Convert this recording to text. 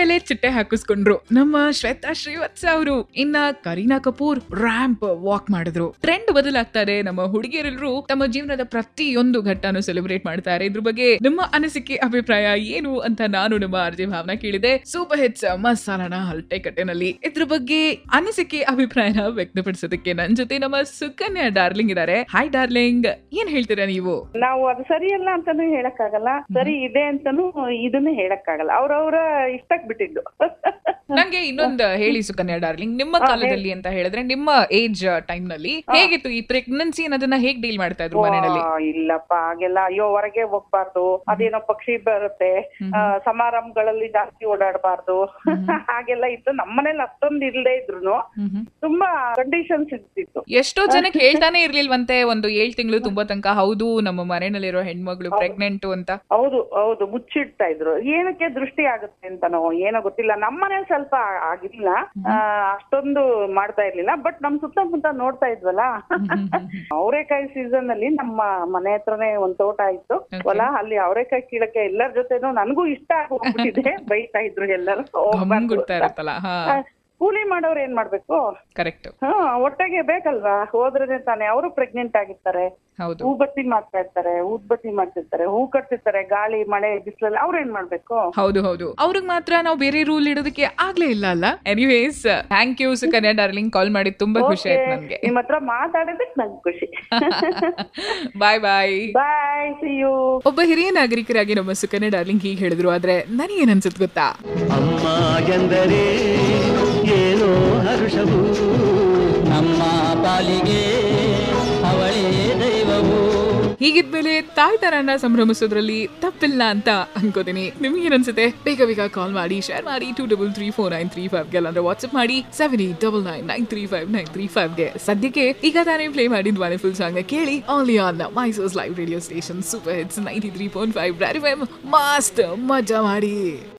ಮೇಲೆ ಚಿಟ್ಟೆ ಹಾಕಿಸ್ಕೊಂಡ್ರು ನಮ್ಮ ಶ್ವೇತಾ ಶ್ರೀವತ್ಸ ಅವರು ಇನ್ನ ಕರೀನಾ ಕಪೂರ್ ರ್ಯಾಂಪ್ ವಾಕ್ ಮಾಡಿದ್ರು ಟ್ರೆಂಡ್ ಬದಲಾಗ್ತಾರೆ ನಮ್ಮ ಹುಡುಗಿಯರೆಲ್ಲರೂ ತಮ್ಮ ಜೀವನದ ಪ್ರತಿಯೊಂದು ಘಟ್ಟನು ಸೆಲೆಬ್ರೇಟ್ ಮಾಡ್ತಾರೆ ಇದ್ರ ಬಗ್ಗೆ ನಿಮ್ಮ ಅನಿಸಿಕೆ ಅಭಿಪ್ರಾಯ ಏನು ಅಂತ ನಾನು ನಮ್ಮ ಅರ್ಜಿ ಭಾವನ ಕೇಳಿದೆ ಸೂಪರ್ ಹಿಟ್ಸ್ ಮಸಾಲನ ಹಲ್ಟೆ ಕಟ್ಟೆನಲ್ಲಿ ಇದ್ರ ಬಗ್ಗೆ ಅನಿಸಿಕೆ ಅಭಿಪ್ರಾಯನ ವ್ಯಕ್ತಪಡಿಸೋದಕ್ಕೆ ನನ್ ಜೊತೆ ನಮ್ಮ ಸುಕನ್ಯಾ ಡಾರ್ಲಿಂಗ್ ಇದಾರೆ ಹಾಯ್ ಡಾರ್ಲಿಂಗ್ ಏನ್ ಹೇಳ್ತೀರಾ ನೀವು ನಾವು ಅದು ಸರಿಯಲ್ಲ ಅಂತಾನು ಹೇಳಕ್ಕಾಗಲ್ಲ ಸರಿ ಇದೆ ಅಂತಾನು ಇದನ್ನ ಹೇಳಕ್ಕಾಗಲ್ಲ ಅವ್ರವ್ರ ಇಷ್ಟಕ್ ಬಿಟ್ಟಿದ್ದು ನಂಗೆ ಇನ್ನೊಂದು ಹೇಳಿ ಸುಕನ್ಯಾ ಡಾರ್ಲಿಂಗ್ ನಿಮ್ಮ ಕಾಲದಲ್ಲಿ ಅಂತ ಹೇಳಿದ್ರೆ ನಿಮ್ಮ ಏಜ್ ಟೈಮ್ ನಲ್ಲಿ ಹೇಗಿತ್ತು ಈ ಪ್ರೆಗ್ನೆನ್ಸಿ ಅನ್ನೋದನ್ನ ಹೇಗ್ ಡೀಲ್ ಮಾಡ್ತಾ ಇದ್ರು ಮನೆಯಲ್ಲಿ ಆ, ಇಲ್ಲಪ್ಪ ಹಾಗೆಲ್ಲ ಅಯ್ಯೋ ಹೊರಗೆ ಹೋಗ್ಬಾರ್ದು ಅದೇನೋ ಪಕ್ಷಿ ಬರುತ್ತೆ ಆ, ಸಮಾರಂಭಗಳಲ್ಲಿ ಜಾಸ್ತಿ ಓಡಾಡಬಾರ್ದು ಹಾಗೆಲ್ಲ ಇತ್ತು ನಮ್ಮನೇಲಿ ಅಷ್ಟೊಂದು ಇಲ್ದೇ ಇದ್ರು ತುಂಬಾ ಕಂಡೀಷನ್ಸ್ ಇರ್ತಿತ್ತು ಎಷ್ಟೋ ಜನಕ್ಕೆ ಹೇಳ್ತಾನೆ ಇರ್ಲಿಲ್ವಂತೆ ಒಂದು ಏಳ್ ತಿಂಗಳು ತುಂಬಾ ತನಕ ಹೌದು ನಮ್ಮ ಮನೆಯಲ್ಲಿರೋ ಹೆಣ್ಮಗಳು ಪ್ರೆಗ್ನೆಂಟ್ ಅಂತ ಹೌದು ಹೌದು ಮುಚ್ಚಿಡ್ತಾ ಇದ್ರು ಏನಕ್ಕೆ ದೃಷ್ಟಿ ಆಗುತ್ತೆ ಅಂತನೋ ಏನೋ ಗೊತ್ತಿಲ್ಲ ನಮ್ಮನೇಲಿ ಸ್ವಲ್ಪ ಆಗಿಲ್ಲ ಆ, ಅಷ್ಟೊಂದು ಮಾಡ್ತಾ ಇರ್ಲಿಲ್ಲ ಬಟ್ ನಮ್ ಸುತ್ತಮುತ್ತ ನೋಡ್ತಾ ಇದ್ವಲ್ಲ ಅವರೆಕಾಯಿ ಸೀಸನ್ ಅಲ್ಲಿ ನಮ್ಮ ಮನೆ ಹತ್ರನೇ ಒಂದ್ ತೋಟ ಇತ್ತು ಹೊಲ ಅಲ್ಲಿ ಅವರೆಕಾಯಿ ಕೀಳಕ್ಕೆ ಎಲ್ಲರ ಜೊತೆನೂ ನನಗೂ ಇಷ್ಟ ಆಗೋಗ್ಬಿಟ್ಟಿದೆ ಬೈತಾ ಇದ್ರು ಎಲ್ಲರೂ ಹೋಗ್ಬಾರ್ದು ಗುಡ್ತಾ ಇರುತ್ತಲ್ಲ ಹಾ ಆ, ಕೂಲಿ ಮಾಡೋರು ಏನ್ ಮಾಡ್ಬೇಕು ಕರೆಕ್ಟ್ ಹಾ ಒಟ್ಟಿಗೆ ಬೇಕಲ್ವಾ ಹೋದ್ರೇನೆ ತಾನೆ ಅವರು ಪ್ರೆಗ್ನೆಂಟ್ ಆಗಿರ್ತಾರೆ ಹೌದು ಹೂಬತ್ತಿ ಮಾಡ್ತಾ ಇರ್ತಾರೆ ಊದ್ಬತ್ತಿ ಮಾಡ್ತಿರ್ತಾರೆ ಹೂ ಕಟ್ತಿರ್ತಾರೆ ಗಾಳಿ ಮಳೆ ಬಿಸಿಲಲ್ಲಿ ಅವ್ರ ಏನ್ ಮಾಡ್ಬೇಕು ಹೌದು ಹೌದು ಅವ್ರಿಗೆ ಮಾತ್ರ ನಾವು ಬೇರೆ ರೂಲ್ ಇಡೋದಕ್ಕೆ ಆಗ್ಲೇ ಇಲ್ಲ ಅಲ್ಲ anyways thank you Sukanya darling call ಮಾಡಿ ತುಂಬಾ ಖುಷಿ ಆಯ್ತು ನನ್ಗೆ ನಿಮ್ ಹತ್ರ ಮಾತಾಡೋದಕ್ಕೆ ನಂಗೆ ಖುಷಿ ಬಾಯ್ ಬಾಯ್ ಬಾಯ್ ಸಿ ಯು ಒಬ್ಬ ಹಿರಿಯ ನಾಗರಿಕರಾಗಿ ನಮ್ಮ ಸುಕನ್ಯಾ ಡಾರ್ಲಿಂಗ್ ಹೀಗೆ ಹೇಳಿದ್ರು ಆದ್ರೆ ನನಗೇನ್ ಅನ್ಸುತ್ತೆ ಗೊತ್ತಾ ಅಮ್ಮ ಎಂದರೆ ಏನೋ ಹರುಷವು ನಮ್ಮ ಪಾಲಿಗೆ ಅವಳೇ ದೈವವು ಹೀಗಿದ್ಮೇಲೆ ತಾಯ್ತನನ್ನ ಸಂಭ್ರಮಿಸೋದ್ರಲ್ಲಿ ತಪ್ಪಿಲ್ಲ ಅಂತ ಅನ್ಕೋತೀನಿ ನಿಮ್ಗೆ ಅನ್ಸುತ್ತೆ ಬೇಗ ಬೇಗ ಕಾಲ್ ಮಾಡಿ ಶೇರ್ ಮಾಡಿ two double three four nine three five ಗೆ ಅಂದ್ರೆ ವಾಟ್ಸ್ಆಪ್ ಮಾಡಿ seven eight double nine nine three five nine three five ಗೆ ಸದ್ಯಕ್ಕೆ ಈಗ ತಾನೇ ಪ್ಲೇ ಮಾಡಿದ ವಂಡರ್ಫುಲ್ ಸಾಂಗ್ ಕೇಳಿ only on Mysore's live radio station super hits ninety three point five ಮಸ್ತ್ ಮಜಾ ಮಾಡಿ